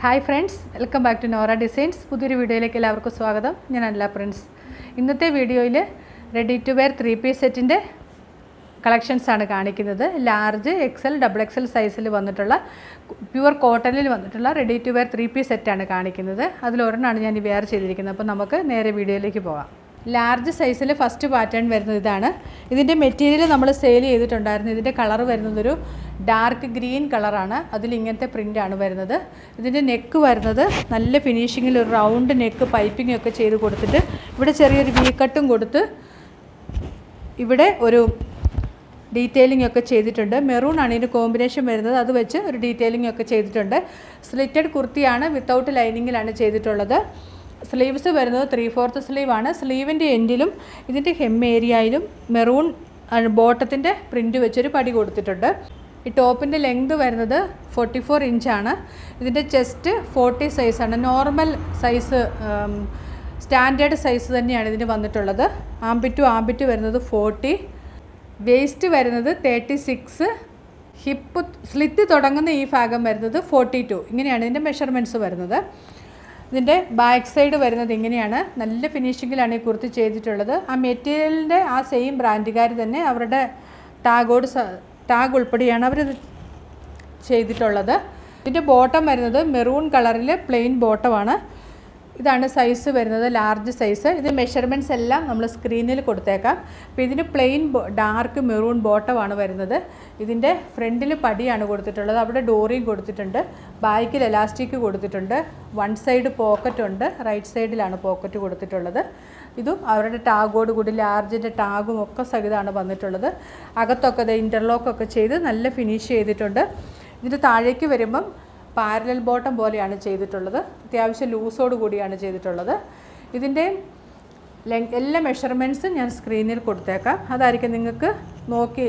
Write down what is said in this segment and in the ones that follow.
hi friends welcome back to Nora designs പുതിയൊരു വീഡിയോയിലേക്ക് എല്ലാവർക്കും സ്വാഗതം ഞാൻ അല്ല പ്രിൻസ് ഇന്നത്തെ വീഡിയോയിൽ ready to wear three piece സെറ്റിൻ്റെ കളക്ഷൻസ് ആണ് കാണിക്കുന്നത് ലാർജ് എക്സൽ ഡബിൾ എക്സൽ സൈസിൽ വന്നിട്ടുള്ള പ്യുവർ കോട്ടണിൽ വന്നിട്ടുള്ള ready to wear three piece സെറ്റാണ് കാണിക്കുന്നത് അതിലൊരെണ്ണമാണ് ഞാൻ ഈ വെയർ ചെയ്തിരിക്കുന്നത് അപ്പോൾ നമുക്ക് നേരെ വീഡിയോയിലേക്ക് പോകാം ലാർജ് സൈസിൽ ഫസ്റ്റ് പാറ്റേൺ വരുന്നത് ഇതാണ് ഇതിൻ്റെ മെറ്റീരിയൽ നമ്മൾ സെയിൽ ചെയ്തിട്ടുണ്ടായിരുന്നു ഇതിൻ്റെ കളർ വരുന്നതൊരു ഡാർക്ക് ഗ്രീൻ കളറാണ് അതിൽ ഇങ്ങനത്തെ പ്രിൻ്റാണ് വരുന്നത് ഇതിൻ്റെ നെക്ക് വരുന്നത് നല്ല ഫിനിഷിങ്ങിൽ ഒരു റൗണ്ട് നെക്ക് പൈപ്പിംഗ് ഒക്കെ ചെയ്ത് കൊടുത്തിട്ട് ഇവിടെ ചെറിയൊരു വി കട്ടും കൊടുത്ത് ഇവിടെ ഒരു ഡീറ്റെയിലിംഗ് ഒക്കെ ചെയ്തിട്ടുണ്ട് മെറൂൺ ആണ് ഇതിൻ്റെ കോമ്പിനേഷൻ വരുന്നത് അത് വെച്ച് ഒരു ഡീറ്റെയിലിംഗ് ഒക്കെ ചെയ്തിട്ടുണ്ട് സ്ലിറ്റഡ് കുർത്തിയാണ് വിത്തൗട്ട് ലൈനിങ്ങിലാണ് ചെയ്തിട്ടുള്ളത് സ്ലീവ്സ് വരുന്നത് ത്രീ ഫോർത്ത് സ്ലീവാണ് സ്ലീവിൻ്റെ എൻഡിലും ഇതിൻ്റെ ഹെം ഏരിയയിലും മെറൂൺ ബോട്ടത്തിൻ്റെ പ്രിൻറ്റ് വെച്ചൊരു പടി കൊടുത്തിട്ടുണ്ട് ഈ ടോപ്പിൻ്റെ ലെങ്ത് വരുന്നത് ഫോർട്ടി ഫോർ ഇഞ്ചാണ് ഇതിൻ്റെ ചെസ്റ്റ് ഫോർട്ടി സൈസാണ് നോർമൽ സൈസ് സ്റ്റാൻഡേർഡ് സൈസ് തന്നെയാണ് ഇതിന് വന്നിട്ടുള്ളത് ആംബിറ്റ് ടു ആംബിറ്റ് വരുന്നത് ഫോർട്ടി വേസ്റ്റ് വരുന്നത് തേർട്ടി സിക്സ് ഹിപ്പ് സ്ലിറ്റ് തുടങ്ങുന്ന ഈ ഭാഗം വരുന്നത് ഫോർട്ടി ടു ഇങ്ങനെയാണ് ഇതിൻ്റെ മെഷർമെൻറ്റ്സ് വരുന്നത് ഇതിൻ്റെ ബാക്ക് സൈഡ് വരുന്നത് ഇങ്ങനെയാണ് നല്ല ഫിനിഷിങ്ങിലാണ് ഈ കുർത്തി ചെയ്തിട്ടുള്ളത് ആ മെറ്റീരിയലിൻ്റെ ആ സെയിം ബ്രാൻഡുകാർ തന്നെ അവരുടെ ടാഗോട് ടാഗ് ഉൾപ്പെടെയാണ് അവരിത് ചെയ്തിട്ടുള്ളത് ഇതിൻ്റെ ബോട്ടം വരുന്നത് മെറൂൺ കളറിൽ പ്ലെയിൻ ബോട്ടമാണ് ഇതാണ് സൈസ് വരുന്നത് ലാർജ് സൈസ് ഇത് മെഷർമെൻറ്റ്സ് എല്ലാം നമ്മൾ സ്ക്രീനിൽ കൊടുത്തേക്കാം അപ്പോൾ ഇതിന് പ്ലെയിൻ ഡാർക്ക് മെറൂൺ ബോട്ടമാണ് വരുന്നത് ഇതിൻ്റെ ഫ്രണ്ടിൽ പടിയാണ് കൊടുത്തിട്ടുള്ളത് അവിടെ ഡോറിയും കൊടുത്തിട്ടുണ്ട് ബാക്കിൽ എലാസ്റ്റിക് കൊടുത്തിട്ടുണ്ട് വൺ സൈഡ് പോക്കറ്റ് ഉണ്ട് റൈറ്റ് സൈഡിലാണ് പോക്കറ്റ് കൊടുത്തിട്ടുള്ളത് ഇതും അവരുടെ ടാഗോട് കൂടി ലാർജിൻ്റെ ടാഗും ഒക്കെ സഹിതമാണ് വന്നിട്ടുള്ളത് അകത്തൊക്കെ ഇത് ഇൻ്റർലോക്കൊക്കെ ചെയ്ത് നല്ല ഫിനിഷ് ചെയ്തിട്ടുണ്ട് ഇതിൻ്റെ താഴേക്ക് വരുമ്പം പാരലൽ ബോട്ടം പോലെയാണ് ചെയ്തിട്ടുള്ളത് അത്യാവശ്യം ലൂസോട് കൂടിയാണ് ചെയ്തിട്ടുള്ളത് ഇതിൻ്റെ ലെങ് എല്ലാ മെഷർമെൻറ്റ്സും ഞാൻ സ്ക്രീനിൽ കൊടുത്തേക്കാം അതായിരിക്കും നിങ്ങൾക്ക് നോക്കി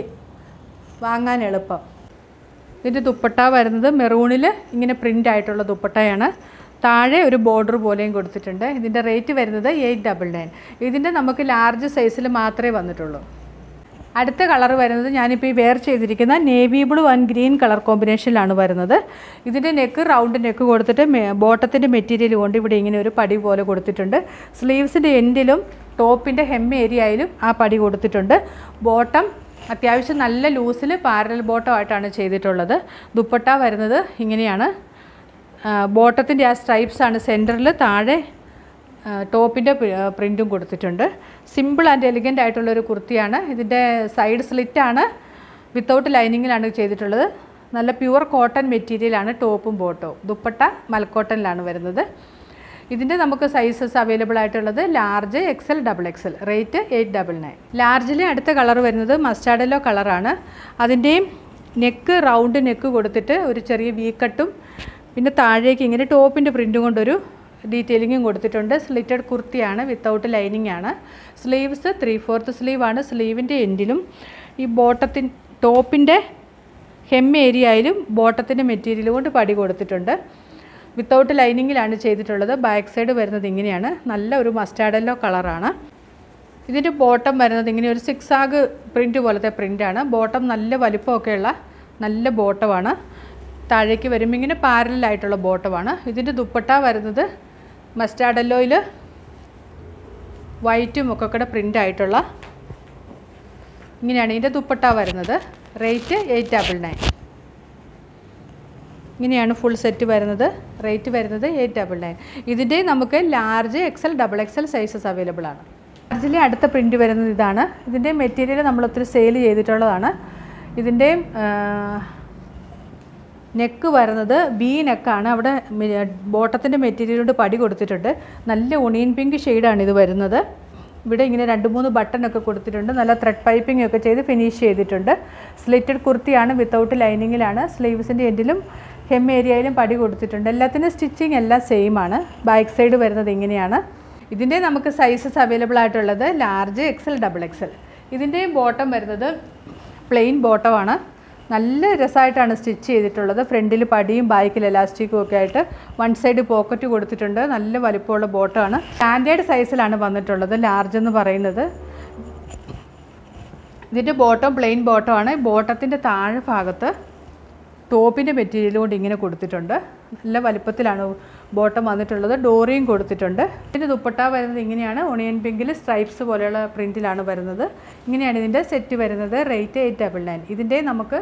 വാങ്ങാൻ എളുപ്പം ഇതിൻ്റെ ദുപ്പട്ട വരുന്നത് മെറൂണിൽ ഇങ്ങനെ പ്രിൻ്റ് ആയിട്ടുള്ള ദുപ്പട്ടയാണ് താഴെ ഒരു ബോർഡർ പോലെയും കൊടുത്തിട്ടുണ്ട് ഇതിൻ്റെ റേറ്റ് വരുന്നത് എയ്റ്റ് ഡബിൾ നയൻ ഇതിൻ്റെ നമുക്ക് ലാർജ് സൈസിൽ മാത്രമേ വന്നിട്ടുള്ളൂ അടുത്ത കളർ വരുന്നത് ഞാനിപ്പോൾ ഈ വെയർ ചെയ്തിരിക്കുന്ന navy blue and green colour കോമ്പിനേഷനിലാണ് വരുന്നത് ഇതിൻ്റെ നെക്ക് റൗണ്ട് നെക്ക് കൊടുത്തിട്ട് ബോട്ടത്തിൻ്റെ മെറ്റീരിയൽ കൊണ്ട് ഇവിടെ ഇങ്ങനെ ഒരു പടി പോലെ കൊടുത്തിട്ടുണ്ട് സ്ലീവ്സിൻ്റെ എൻഡിലും ടോപ്പിൻ്റെ ഹെം ഏരിയയിലും ആ പടി കൊടുത്തിട്ടുണ്ട് ബോട്ടം അത്യാവശ്യം നല്ല ലൂസിൽ പാരൽ ബോട്ടമായിട്ടാണ് ചെയ്തിട്ടുള്ളത് ദുപ്പട്ട വരുന്നത് ഇങ്ങനെയാണ് ബോട്ടത്തിൻ്റെ ആ സ്ട്രൈപ്സാണ് സെൻറ്ററിൽ താഴെ ടോപ്പിൻ്റെ പ്രിൻറ്റും കൊടുത്തിട്ടുണ്ട് സിമ്പിൾ ആൻഡ് എലിഗൻ്റ് ആയിട്ടുള്ളൊരു കുർത്തിയാണ് ഇതിൻ്റെ സൈഡ് സ്ലിറ്റാണ് വിത്തൗട്ട് ലൈനിങ്ങിലാണ് ചെയ്തിട്ടുള്ളത് നല്ല പ്യുവർ കോട്ടൺ മെറ്റീരിയലാണ് ടോപ്പും ബോട്ടവും ദുപ്പട്ട മൽക്കോട്ടനിലാണ് വരുന്നത് ഇതിൻ്റെ നമുക്ക് സൈസസ് അവൈലബിൾ ആയിട്ടുള്ളത് large XL double XL rate eight double nine ലാർജിലെ അടുത്ത കളർ വരുന്നത് മസ്റ്റാർഡല്ലോ കളറാണ് അതിൻ്റെയും നെക്ക് റൗണ്ട് നെക്ക് കൊടുത്തിട്ട് ഒരു ചെറിയ വീക്കട്ടും പിന്നെ താഴേക്ക് ഇങ്ങനെ ടോപ്പിൻ്റെ പ്രിൻറ്റും കൊണ്ടൊരു ഡീറ്റെയിലിങ്ങും കൊടുത്തിട്ടുണ്ട് സ്ലിറ്റഡ് കുർത്തിയാണ് വിത്തൗട്ട് ലൈനിങ് ആണ് സ്ലീവ്സ് ത്രീ ഫോർത്ത് സ്ലീവാണ് സ്ലീവിൻ്റെ എൻഡിലും ഈ ബോട്ടത്തിൻ ടോപ്പിൻ്റെ ഹെം ഏരിയയിലും ബോട്ടത്തിൻ്റെ മെറ്റീരിയൽ കൊണ്ട് പടി കൊടുത്തിട്ടുണ്ട് വിത്തൗട്ട് ലൈനിങ്ങിലാണ് ചെയ്തിട്ടുള്ളത് ബാക്ക് സൈഡ് വരുന്നത് ഇങ്ങനെയാണ് നല്ല ഒരു മസ്റ്റാർഡല്ലോ കളറാണ് ഇതിൻ്റെ ബോട്ടം വരുന്നത് ഇങ്ങനെ ഒരു സിക്സ് ആഗ് പ്രിൻറ്റ് പോലത്തെ പ്രിൻ്റാണ് ബോട്ടം നല്ല വലിപ്പമൊക്കെയുള്ള നല്ല ബോട്ടമാണ് താഴേക്ക് വരുമ്പോൾ ഇങ്ങനെ പാരലായിട്ടുള്ള ബോട്ടമാണ് ഇതിൻ്റെ ദുപ്പട്ട വരുന്നത് മസ്റ്റാർഡല്ലോയിൽ വൈറ്റും ഒക്കെ കൂടെ പ്രിൻ്റ് ആയിട്ടുള്ള ഇങ്ങനെയാണ് ഇതിൻ്റെ ദുപ്പട്ട വരുന്നത് റേറ്റ് എയ്റ്റ് ഡബിൾ നയൻ ഇങ്ങനെയാണ് ഫുൾ സെറ്റ് വരുന്നത് റേറ്റ് വരുന്നത് എയ്റ്റ് ഡബിൾ നയൻ ഇതിൻ്റെ നമുക്ക് large XL double XL sizes available ആണ് ലാർജിലെ അടുത്ത പ്രിൻറ്റ് വരുന്നത് ഇതാണ് ഇതിൻ്റെ മെറ്റീരിയൽ നമ്മൾ ഒത്തിരി സെയിൽ ചെയ്തിട്ടുള്ളതാണ് ഇതിൻ്റെ നെക്ക് വരുന്നത് ബി നെക്കാണ് അവിടെ ബോട്ടത്തിൻ്റെ മെറ്റീരിയൽ കൊണ്ട് പടി കൊടുത്തിട്ടുണ്ട് നല്ല ഒണിയൻ പിങ്ക് ഷെയ്ഡാണ് ഇത് വരുന്നത് ഇവിടെ ഇങ്ങനെ രണ്ട് മൂന്ന് ബട്ടണൊക്കെ കൊടുത്തിട്ടുണ്ട് നല്ല ത്രെഡ് പൈപ്പിംഗ് ഒക്കെ ചെയ്ത് ഫിനിഷ് ചെയ്തിട്ടുണ്ട് സ്ലിറ്റഡ് കുർത്തിയാണ് വിത്തൗട്ട് ലൈനിങ്ങിലാണ് സ്ലീവ്സിൻ്റെ എൻഡിലും ഹെം ഏരിയയിലും പടി കൊടുത്തിട്ടുണ്ട് എല്ലാത്തിനും സ്റ്റിച്ചിങ് എല്ലാം സെയിം ആണ് ബാക്ക് സൈഡ് വരുന്നത് ഇങ്ങനെയാണ് ഇതിൻ്റെ നമുക്ക് സൈസസ് അവൈലബിൾ ആയിട്ടുള്ളത് ലാർജ് എക്സൽ ഡബിൾ എക്സൽ ഇതിൻ്റെ ബോട്ടം വരുന്നത് പ്ലെയിൻ ബോട്ടമാണ് നല്ല രസമായിട്ടാണ് സ്റ്റിച്ച് ചെയ്തിട്ടുള്ളത് ഫ്രണ്ടിൽ പടിയും ബാക്കിൽ എലാസ്റ്റിക്കും ഒക്കെ ആയിട്ട് വൺ സൈഡ് പോക്കറ്റ് കൊടുത്തിട്ടുണ്ട് നല്ല വലിപ്പമുള്ള ബോട്ടമാണ് സ്റ്റാൻഡേർഡ് സൈസിലാണ് വന്നിട്ടുള്ളത് ലാർജ് എന്ന് പറയുന്നത് ഇതിൻ്റെ ബോട്ടം പ്ലെയിൻ ബോട്ടമാണ് ബോട്ടത്തിൻ്റെ താഴെ ഭാഗത്ത് ടോപ്പിൻ്റെ മെറ്റീരിയൽ കൊണ്ട് ഇങ്ങനെ കൊടുത്തിട്ടുണ്ട് നല്ല വലിപ്പത്തിലാണ് ബോട്ടം വന്നിട്ടുള്ളത് ഡോറിയും കൊടുത്തിട്ടുണ്ട് ഇതിൻ്റെ ദുപ്പട്ട വരുന്നത് ഇങ്ങനെയാണ് ഒണിയൻ പിങ്കിൽ സ്ട്രൈപ്സ് പോലെയുള്ള പ്രിൻറ്റിലാണ് വരുന്നത് ഇങ്ങനെയാണ് ഇതിൻ്റെ സെറ്റ് വരുന്നത് റേറ്റ് എയ്റ്റ് ഡബിൾ നയൻ ഇതിൻ്റെ നമുക്ക്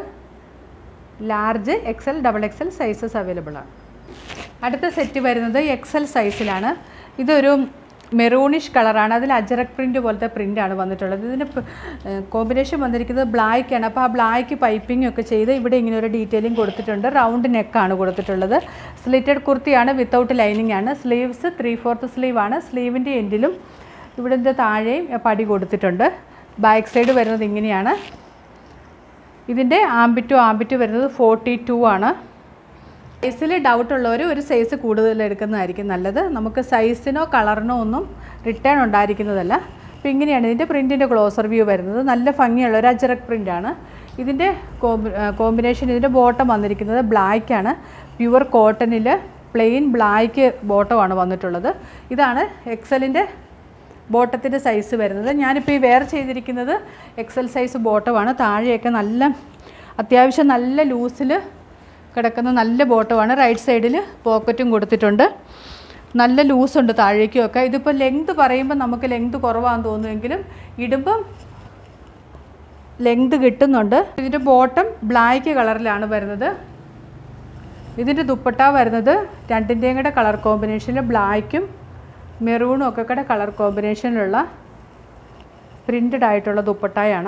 large XL double XL sizes available ആണ് അടുത്ത സെറ്റ് വരുന്നത് എക്സൽ സൈസിലാണ് ഇതൊരു മെറൂണിഷ് കളറാണ് അതിൽ അജറക് പ്രിൻ്റ് പോലത്തെ പ്രിൻ്റാണ് വന്നിട്ടുള്ളത് ഇതിന് കോമ്പിനേഷൻ വന്നിരിക്കുന്നത് ബ്ലാക്കാണ് അപ്പോൾ ആ ബ്ലാക്ക് പൈപ്പിംഗ് ഒക്കെ ചെയ്ത് ഇവിടെ ഇങ്ങനെ ഒരു ഡീറ്റെയിലിംഗ് കൊടുത്തിട്ടുണ്ട് റൗണ്ട് നെക്കാണ് കൊടുത്തിട്ടുള്ളത് സ്ലിറ്റഡ് കുർത്തിയാണ് വിത്തൗട്ട് ലൈനിങ് ആണ് സ്ലീവ്സ് ത്രീ ഫോർത്ത് സ്ലീവ് ആണ് സ്ലീവിൻ്റെ എൻഡിലും ഇവിടുത്തെ താഴെയും പടി കൊടുത്തിട്ടുണ്ട് ബാക്ക് സൈഡ് വരുന്നത് ഇങ്ങനെയാണ് ഇതിൻ്റെ ആംബിറ്റ് ടു ആംബിറ്റ് വരുന്നത് ഫോർട്ടി ടു ആണ് സൈസിൽ ഡൗട്ട് ഉള്ളവർ ഒരു സൈസ് കൂടുതൽ എടുക്കുന്നതായിരിക്കും നല്ലത് നമുക്ക് സൈസിനോ കളറിനോ ഒന്നും റിട്ടേൺ ഉണ്ടായിരിക്കുന്നതല്ല അപ്പോൾ ഇങ്ങനെയാണ് ഇതിൻ്റെ പ്രിൻറ്റിൻ്റെ ക്ലോസർ വ്യൂ വരുന്നത് നല്ല ഭംഗിയുള്ള ഒരു അജറക് പ്രിൻ്റാണ് ഇതിൻ്റെ കോമ്പിനേഷൻ ഇതിൻ്റെ ബോട്ടം വന്നിരിക്കുന്നത് ബ്ലാക്കാണ് പ്യുവർ കോട്ടണിൽ പ്ലെയിൻ ബ്ലാക്ക് ബോട്ടമാണ് വന്നിട്ടുള്ളത് ഇതാണ് എക്സലിൻ്റെ ബോട്ടത്തിൻ്റെ സൈസ് വരുന്നത് ഞാനിപ്പോൾ ഈ വെയർ ചെയ്തിരിക്കുന്നത് എക്സൽ സൈസ് ബോട്ടമാണ് താഴെയൊക്കെ നല്ല അത്യാവശ്യം നല്ല ലൂസിൽ കിടക്കുന്ന നല്ല ബോട്ടമാണ് റൈറ്റ് സൈഡിൽ പോക്കറ്റും കൊടുത്തിട്ടുണ്ട് നല്ല ലൂസുണ്ട് താഴേക്കുമൊക്കെ ഇതിപ്പോൾ ലെങ്ത് പറയുമ്പോൾ നമുക്ക് ലെങ്ത് കുറവാണെന്ന് തോന്നുമെങ്കിലും ഇടുമ്പം ലെങ്ത് കിട്ടുന്നുണ്ട് ഇതിൻ്റെ ബോട്ടം ബ്ലാക്ക് കളറിലാണ് വരുന്നത് ഇതിൻ്റെ ദുപ്പട്ട വരുന്നത് രണ്ടിൻ്റെയും കൂടെ കളർ കോമ്പിനേഷനിൽ ബ്ലാക്കും മെറൂണും ഒക്കെ കൂടെ കളർ കോമ്പിനേഷനിലുള്ള പ്രിൻറ്റഡ് ആയിട്ടുള്ള ദുപ്പട്ടായാണ്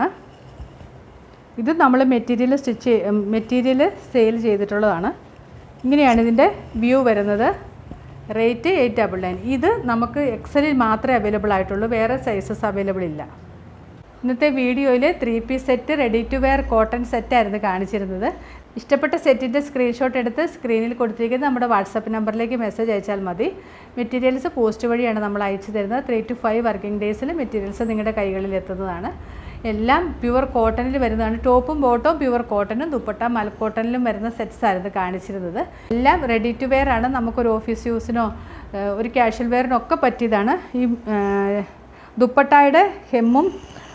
ഇത് നമ്മൾ മെറ്റീരിയൽ സ്റ്റിച്ച് മെറ്റീരിയൽ സെയിൽ ചെയ്തിട്ടുള്ളതാണ് ഇങ്ങനെയാണ് ഇതിൻ്റെ വ്യൂ വരുന്നത് റേറ്റ് എയ്റ്റ് ഡബിൾ നയൻ ഇത് നമുക്ക് എക്സലിൽ മാത്രമേ അവൈലബിൾ ആയിട്ടുള്ളൂ വേറെ സൈസസ് അവൈലബിൾ ഇല്ല ഇന്നത്തെ വീഡിയോയിൽ three piece set ready to wear cotton സെറ്റായിരുന്നു കാണിച്ചിരുന്നത് ഇഷ്ടപ്പെട്ട സെറ്റിൻ്റെ സ്ക്രീൻഷോട്ട് എടുത്ത് സ്ക്രീനിൽ കൊടുത്തിരിക്കുന്ന നമ്മുടെ വാട്സപ്പ് നമ്പറിലേക്ക് മെസ്സേജ് അയച്ചാൽ മതി മെറ്റീരിയൽസ് പോസ്റ്റ് വഴിയാണ് നമ്മൾ അയച്ചു തരുന്നത് ത്രീ ടു ഫൈവ് വർക്കിംഗ് ഡേയ്സിൽ മെറ്റീരിയൽസ് നിങ്ങളുടെ കൈകളിൽ എത്തുന്നതാണ് എല്ലാം പ്യുവർ കോട്ടണിൽ വരുന്നതാണ് ടോപ്പും ബോട്ടവും പ്യുവർ കോട്ടണും ദുപ്പട്ട മൽക്കോട്ടണിലും വരുന്ന സെറ്റ്സ് ആയിരുന്നു കാണിച്ചിരുന്നത് എല്ലാം റെഡി ടു വെയർ ആണ് നമുക്കൊരു ഓഫീസ് യൂസിനോ ഏഹ്, ഒരു ക്യാഷ്വൽ വെയറിനോ ഒക്കെ പറ്റിയതാണ് ഈ ഏഹ്, ദുപ്പട്ടായുടെ ഹെമ്മും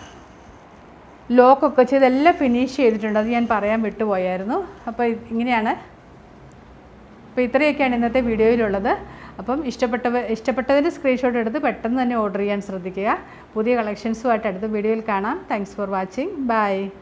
ലോക്കൊക്കെ ചെയ്ത് എല്ലാം ഫിനിഷ് ചെയ്തിട്ടുണ്ട് അത് ഞാൻ പറയാൻ വിട്ടുപോയായിരുന്നു അപ്പോൾ ഇത് ഇങ്ങനെയാണ് അപ്പോൾ ഇത്രയൊക്കെയാണ് ഇന്നത്തെ വീഡിയോയിലുള്ളത് അപ്പം ഇഷ്ടപ്പെട്ടവ ഇഷ്ടപ്പെട്ടതിൻ്റെ സ്ക്രീൻഷോട്ട് എടുത്ത് പെട്ടെന്ന് തന്നെ ഓർഡർ ചെയ്യാൻ ശ്രദ്ധിക്കുക പുതിയ കളക്ഷൻസുമായിട്ട് അടുത്ത വീഡിയോയിൽ കാണാം താങ്ക്സ് ഫോർ വാച്ചിങ് ബൈ